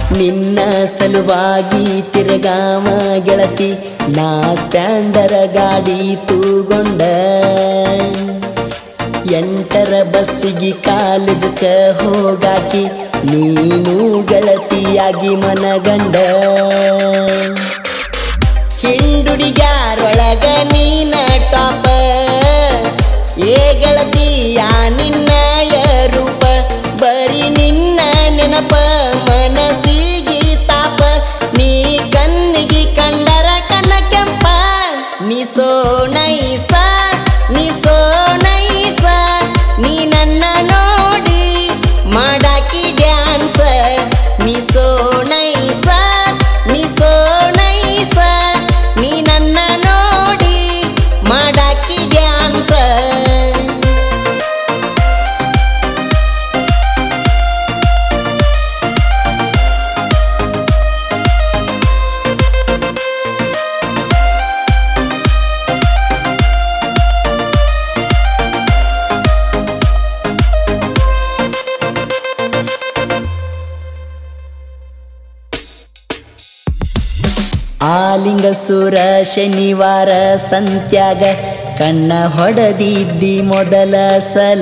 ನಿನ್ನ ಸಲುವಾಗಿ ತಿರುಗಾವ ಗೆಳತಿ ನಾ ಸ್ಟ್ಯಾಂಡರ ಗಾಡಿ ತೂಗೊಂಡ ಎಂಟರ ಬಸ್ಸಿಗೆ ಕಾಲೇಜಕ್ಕ ಹೋಗಾಕಿ ನೀನು ಗೆಳತಿಯಾಗಿ ಮನಗಂಡ ಹಿಂಡುಡಿಗಾರೊಳಗ ನೀನ ಟಾಪ ಏ ಗೆಳತಿಯ ನಿನ್ನಯ ರೂಪ ಬರೀ ನಿನ್ನ ನೆನಪ ಮನಸ್ಸಿಗೆ ತಾಪ ನೀ ಕಣ್ಣಿಗೆ ಕಂಡರ ಕಣ್ಣ ಕೆಂಪ ನೀ ಸೋ ನೈಸ ನೀ ಸೋ ನೈಸ ನೀ ನನ್ನ ನೋಡಿ ಮಾಡಾಕಿ ಡ್ಯಾನ್ಸ ನೀ ಸೋ ನೈಸ ನೀ ಸೋ ನೈಸ ನೀ ನನ್ನ ನೋಡಿ ಮಾಡಾಕಿ ಡ್ಯಾನ್ಸ ಆಲಿಂಗಸುರ ಶನಿವಾರ ಸಂತ್ಯಾಗ ಕಣ್ಣ ಹೊಡೆದಿದ್ದಿ ಮೊದಲ ಸಲ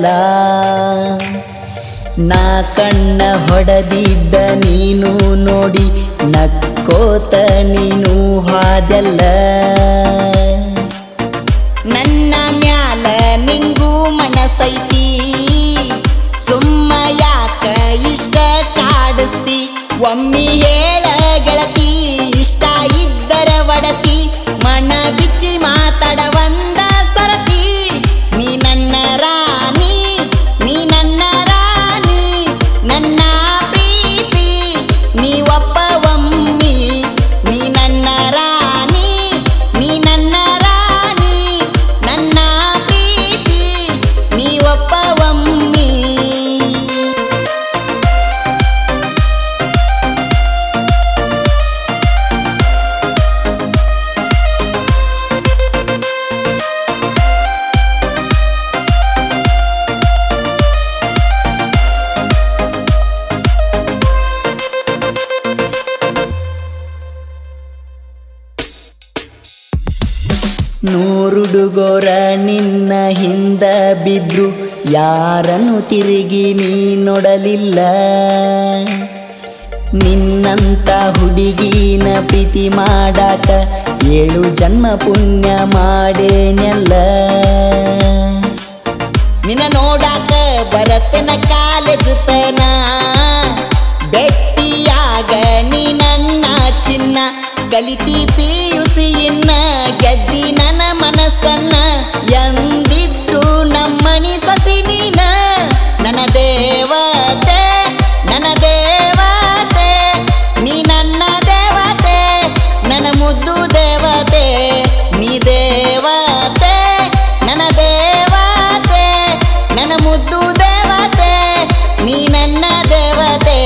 ನಾ ಕಣ್ಣ ಹೊಡೆದಿದ್ದ ನೀನು ನೋಡಿ ನಕ್ಕೋತ ನೀನು ಹಾದೆಲ್ಲ ನನ್ನ ಮ್ಯಾಲ ನಿಂಗೂ ಮನಸೈತಿ ಸುಮ್ಮ ಯಾಕ ಇಷ್ಟ ಕಾಡಿಸ್ತಿ ಒಮ್ಮಿ ಹೇಳ ಗೆಳತಿ ಇಷ್ಟ ಇದ್ದರ ಒಡತಿ ಮನ ಬಿಚ್ಚಿ ಮಾತಾಡ ಒಂದ ಸರತಿ ನೀ ನನ್ನ ರಾಣಿ ನೀ ನನ್ನ ರಾಣಿ ನನ್ನ ಪ್ರೀತಿ ನೀ ಒಪ್ಪ ಒಮ್ಮಿ ನೀ ನನ್ನ ರಾಣಿ ನೀ ನನ್ನ ರಾಣಿ ನನ್ನ ಪ್ರೀತಿ ನೀ ಒಪ್ಪ ಒಮ್ಮಿ ನೂರುಡುಗೋರ ನಿನ್ನ ಹಿಂದ ಬಿದ್ರು ಯಾರನ್ನು ತಿರುಗಿ ನೀ ನೋಡಲಿಲ್ಲ ನಿನ್ನಂತ ಹುಡುಗಿನ ಪ್ರೀತಿ ಮಾಡಾಕ ಏಳು ಜನ್ಮ ಪುಣ್ಯ ಮಾಡೇನೆಲ್ಲ ನಿನ್ನ ನೋಡಾಕ ಬರತನ ಕಾಲೇಜ್ ತನ ಬೆಟ್ಟಿಯಾಗ ನೀ ನನ್ನ ಚಿನ್ನ ಕಲಿತಿ ಪಿಯುಸಿಯನ್ನ ಗೆದ್ದಿ ನನ್ನ ಮನಸ್ಸನ್ನ ಎಂದಿದ್ರು ನಮ್ಮನಿ ಸಸಿ ನೀನ ನನ್ನ ದೇವತೆ ನನ್ನ ದೇವತೆ ನೀ ನನ್ನ ದೇವತೆ ನನ್ನ ಮುದ್ದು ದೇವತೆ ನೀ ದೇವತೆ ನನ್ನ ದೇವತೆ ನನ್ನ ಮುದ್ದು ದೇವತೆ ನೀ ನನ್ನ ದೇವತೆ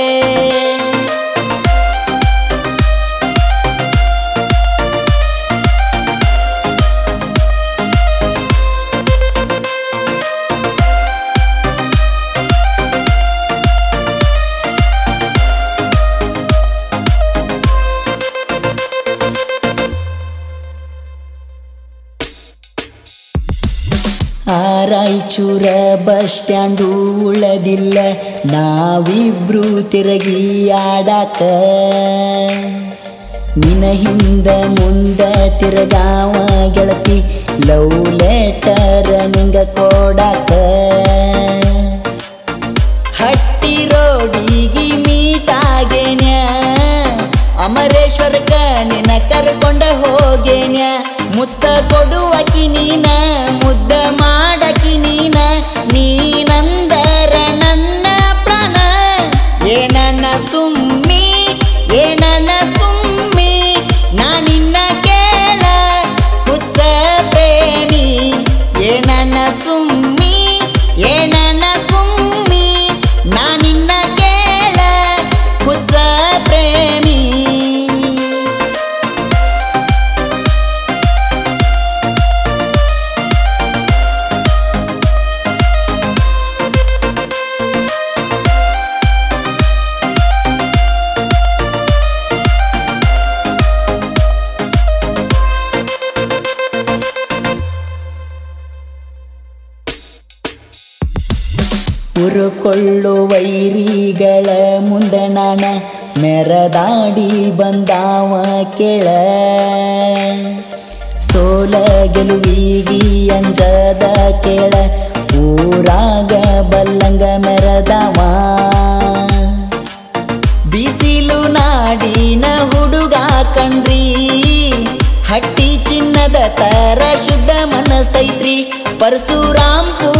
ಆರಾಯ್ಚೂರ ಬಸ್ ಸ್ಟ್ಯಾಂಡು ಉಳದಿಲ್ಲ ನಾವಿಬ್ರು ತಿರುಗಿ ಆಡಾಕ ನಿನ ಹಿಂದ ಮುಂದ ತಿರುಗಾವ ಗೆಳತಿ ಲವ್ ಲೆಟರ್ ನಿಂಗ ಕೊಡಾಕ ಹಟ್ಟಿ ರೋಡಿಗಿ ಮೀಟಾಗೇನ್ಯ ಅಮರೇಶ್ವರಕ ನಿನ ಕರ್ಕೊಂಡ ಹೋಗೇನ್ಯ ಮುತ್ತ ಕೊಡುವಕಿ ನೀನ ಮುದ್ದ ಮಾಡಕಿ ನೀನ ನೀನಂದರ ನನ್ನ ಪ್ರಾಣ ಏ ನನ್ನ ಸುಮ್ಮಿ ಏ ನನ್ನ ಸುಮ್ಮಿ ನಾ ನಿನ್ನ ಕೇಳ ಹುಚ್ಚ ಪ್ರೇಮಿ ಏ ನನ್ನ ಸುಮ್ಮಿ ಏ ನನ್ನ ಸುಮ್ಮಿ ನಾ ನಿನ್ನ ಕೇಳ ಹುಚ್ಚ ಪ್ರೇಮಿ ಉರುಕೊಳ್ಳು ವೈರಿಗಳ ಮುಂದ ನಾನ ಮೆರದಾಡಿ ಬಂದಾವ ಕೆಳ ಸೋಲ ಗೆಲುವಿಗಿ ಅಂಜದ ಕೇಳ ಊರಾಗ ಬಲ್ಲಂಗ ಮೆರದವ ಬಿಸಿಲು ನಾಡಿನ ಹುಡುಗ ಕಣ್ರಿ ಹಟ್ಟಿ ಚಿನ್ನದ ತರ ಶುದ್ಧ ಮನಸ್ಸೈತ್ರಿ ಪರಶುರಾಮ್